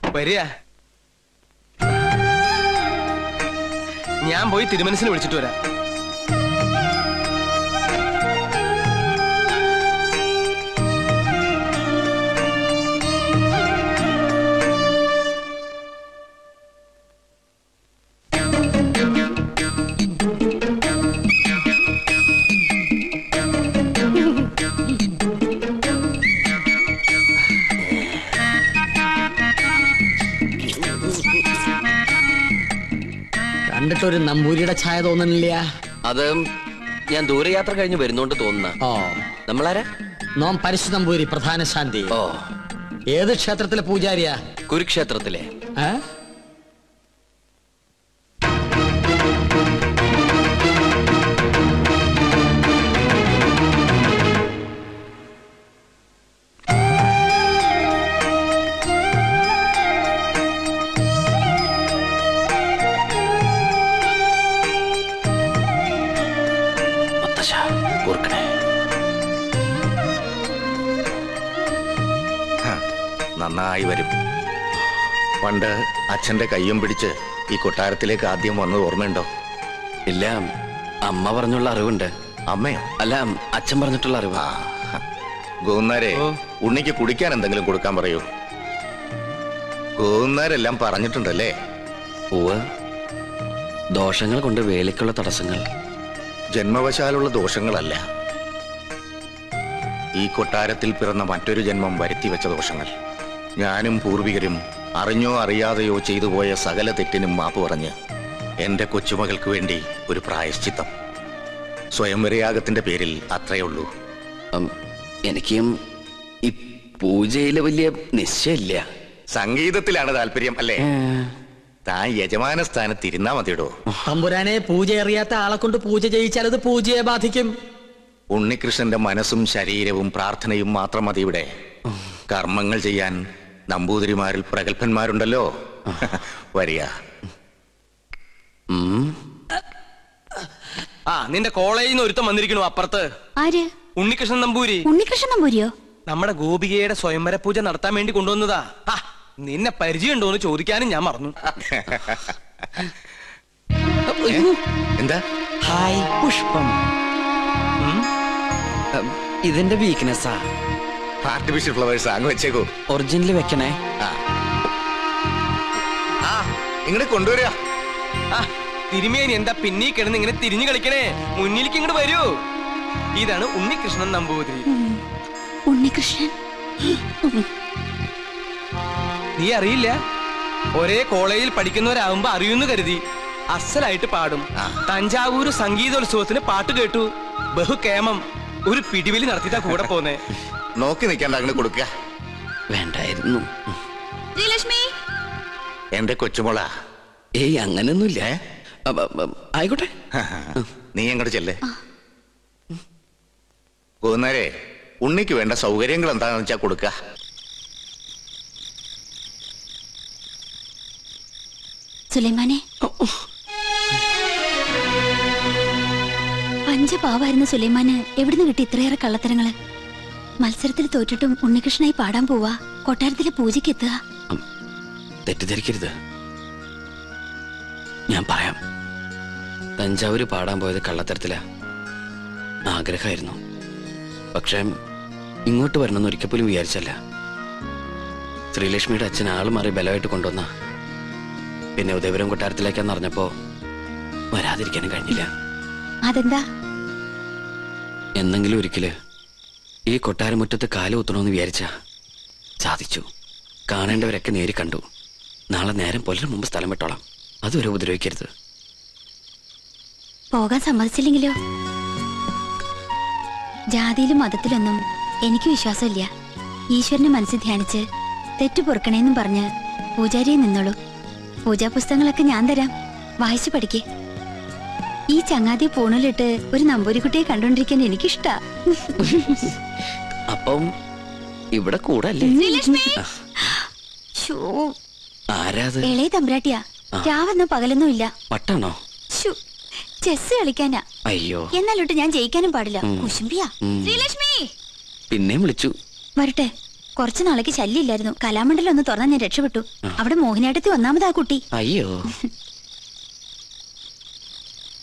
വരിക ഞാൻ പോയി തിരുമനസിനെ വിളിച്ചിട്ട് വരാം കണ്ടിട്ടൊരു നമ്പൂരിയുടെ ഛായ തോന്നണില്ല അത് ഞാൻ ദൂരയാത്ര കഴിഞ്ഞ് വരുന്നോണ്ട് തോന്നുന്ന ഓ നമ്മളാരാ നോം പരിശു നമ്പൂരി പ്രധാന ശാന്തി ഓ ഏത് ക്ഷേത്രത്തിലെ പൂജാരിയാ കുരുക്ഷേത്രത്തിലെ ഏ? മുത്തശ്ശ ഓർക്കണേ നന്നായി വരും പണ്ട് അച്ഛന്റെ കയ്യും പിടിച്ച് ഈ കൊട്ടാരത്തിലേക്ക് ആദ്യം വന്നത് ഓർമ്മയുണ്ടോ ഇല്ല അമ്മ പറഞ്ഞുള്ള അറിവുണ്ട് അമ്മയോ അല്ല അച്ഛൻ പറഞ്ഞിട്ടുള്ള അറിവ് ഗോന്നാരെ ഉണ്ണിക്ക് കുടിക്കാൻ എന്തെങ്കിലും കൊടുക്കാൻ പറയൂ ഗോന്നാരെല്ലാം പറഞ്ഞിട്ടുണ്ടല്ലേ ഉവ് ദോഷങ്ങൾ കൊണ്ട് വേലിക്കുള്ള തടസ്സങ്ങൾ ജന്മവശാലുള്ള ദോഷങ്ങളല്ല ഈ കൊട്ടാരത്തിൽ പിറന്ന മറ്റൊരു ജന്മം വരുത്തി വെച്ച ദോഷങ്ങൾ ഞാനും പൂർവികരും അറിഞ്ഞോ അറിയാതെയോ ചെയ്തു പോയ സകല തെറ്റിനും മാപ്പ് പറഞ്ഞ് എന്റെ കൊച്ചുമകൾക്ക് വേണ്ടി ഒരു പ്രായശ്ചിത്തം സ്വയംവരയാഗത്തിന്റെ പേരിൽ അത്രയേ ഉള്ളൂ ഉം, എനിക്കും ഈ പൂജയില് വലിയ നിശ്ചയമില്ല സംഗീതത്തിലാണ് താല്പര്യം അല്ലേ താൻ യജമാന സ്ഥാനത്ത് ഇരുന്നാ മതിയിടോ തമ്പുരാനെ പൂജ അറിയാത്ത ആളെ കൊണ്ട് പൂജ ചെയ്യിച്ചാൽ അത് പൂജയെ ബാധിക്കും ഉണ്ണികൃഷ്ണന്റെ മനസ്സും ശരീരവും പ്രാർത്ഥനയും മാത്രം മതി ഇവിടെ കർമ്മങ്ങൾ ചെയ്യാൻ നമ്പൂതിരിമാരിൽ പ്രഗത്ഭന്മാരുണ്ടല്ലോ വരിക ആ നിന്റെ കോളേജിൽ നിന്ന് ഒരുത്തം വന്നിരിക്കണു അപ്പുറത്ത് ആര് ഉണ്ണികൃഷ്ണൻ നമ്പൂരി ഉണ്ണികൃഷ്ണൻ നമ്പൂരിയോ നമ്മുടെ ഗോപികയുടെ സ്വയംവര പൂജ നടത്താൻ വേണ്ടി കൊണ്ടുവന്നതാ ആ, നിന്നെ പരിചയമുണ്ടോ എന്ന് ചോദിക്കാനും ഞാൻ മറന്നു എന്താ ഹായ് പുഷ്പം ഇതിന്റെ വീക്ക്നെസ്സാ ആർട്ടിഫിഷ്യൽ ഫ്ലവേഴ്സ് അങ്ങ് വെച്ചേക്കൂ ഒറിജിനൽ വെക്കണേ ആ ഇങ്ങോട്ട് കൊണ്ടുവരിക ആ തിരുമേനി എന്താ പിന്നീ കിടന്ന് ഇങ്ങനെ തിരിഞ്ഞു കളിക്കണേ മുന്നിലേക്ക് ഇങ്ങോട്ട് വരൂ ഇതാണ് ഉണ്ണികൃഷ്ണൻ നമ്പൂതിരി ഉണ്ണികൃഷ്ണൻ നീ അറിയില്ല ഒരേ കോളേജിൽ പഠിക്കുന്നവരാകുമ്പോ അറിയുന്നു കരുതി അസലായിട്ട് പാടും തഞ്ചാവൂര് സംഗീതോത്സവത്തിന് പാട്ട് കേട്ടു ബഹുകേമം ഒരു പിടിവലി നടത്തിയിട്ടാ കൂടെ പോന്നേ നോക്കി നിൽക്കാണ്ട് അങ്ങോട്ട് കൊടുക്കുക വേണ്ടായിരുന്നു ശ്രീലക്ഷ്മി എന്റെ കൊച്ചുമോള ഏയ് അങ്ങനൊന്നുമില്ല അപ്പ- അപ്പ- ആയിക്കോട്ടെ നീ അങ്ങോട്ട് ചെല്ലേ പോകുന്നേരെ ഉണ്ണിക്ക് വേണ്ട സൗകര്യങ്ങൾ എന്താണെന്ന് വെച്ചാ കൊടുക്കുക സുലൈമാനെ പഞ്ചപാവായിരുന്ന സുലൈമാന് എവിടുന്ന് കിട്ടി ഇത്രയേറെ കള്ളത്തരങ്ങള് മത്സരത്തിൽ തോറ്റിട്ടും ഉണ്ണികൃഷ്ണനായി പാടാൻ പോവാ കൊട്ടാരത്തിലെ പൂജയ്ക്ക് എത്തുക തെറ്റിദ്ധരിക്കരുത് ഞാൻ പറയാം തഞ്ചാവൂര് പാടാൻ പോയത് കള്ളത്തരത്തിലാ ആഗ്രഹമായിരുന്നു പക്ഷേ ഇങ്ങോട്ട് വരണമെന്ന് ഒരിക്കൽ പോലും വിചാരിച്ചല്ല ശ്രീലക്ഷ്മിയുടെ അച്ഛൻ ആള് മാറി ബലമായിട്ട് കൊണ്ടുവന്ന പിന്നെ ഉദയപുരം കൊട്ടാരത്തിലേക്കാന്ന് അറിഞ്ഞപ്പോ വരാതിരിക്കാനും കഴിഞ്ഞില്ല അതെന്താ എന്നെങ്കിലും ഒരിക്കല് ഈ കൊട്ടാരമുറ്റത്ത് കാല് കുത്തണമെന്ന് വിചാരിച്ച സാധിച്ചു കാണേണ്ടവരൊക്കെ നേരി കണ്ടു നാളെ നേരം പുലരും മുമ്പ് സ്ഥലം വിട്ടോളാം അതുവരെ ഉപദ്രവിക്കരുത് പോകാൻ സമ്മതിച്ചില്ലെങ്കിലോ ജാതിയിലും മതത്തിലൊന്നും എനിക്ക് വിശ്വാസമില്ല ഈശ്വരനെ മനസ്സിൽ ധ്യാനിച്ച് തെറ്റു പൊറുക്കണേന്നും പറഞ്ഞ് പൂജാരിയെ നിന്നോളൂ പൂജാ പുസ്തകങ്ങളൊക്കെ ഞാൻ തരാം വായിച്ചു പഠിക്കേ ഈ ചങ്ങാതി പൂണിലിട്ട് ഒരു നമ്പൂരിക്കുട്ടിയെ കണ്ടോണ്ടിരിക്കാൻ എനിക്കിഷ്ടാ അപ്പം ഇവിടെ കൂടല്ലേ ശ്ശോ, ആരാത് ഇളയ തമ്പ്രാട്ടിയാ ആ. രാവെന്നോ പകലൊന്നും ഇല്ല പട്ടാണോ ശ്ശോ, ചെസ് കളിക്കാനാ അയ്യോ എന്നാലോട്ട് ഞാൻ ജയിക്കാനും പാടില്ല ഉം. കുശുംബിയാ ഉം. ശ്രീലക്ഷ്മി പിന്നെയും വിളിച്ചു വരട്ടെ കുറച്ചു നാളേക്ക് ശല്യമില്ലായിരുന്നു കലാമണ്ഡലം ഒന്ന് തുറന്നാൽ ഞാൻ രക്ഷപ്പെട്ടു അവിടെ മോഹിനിയാട്ടത്തിൽ ഒന്നാമതാ കുട്ടി അയ്യോ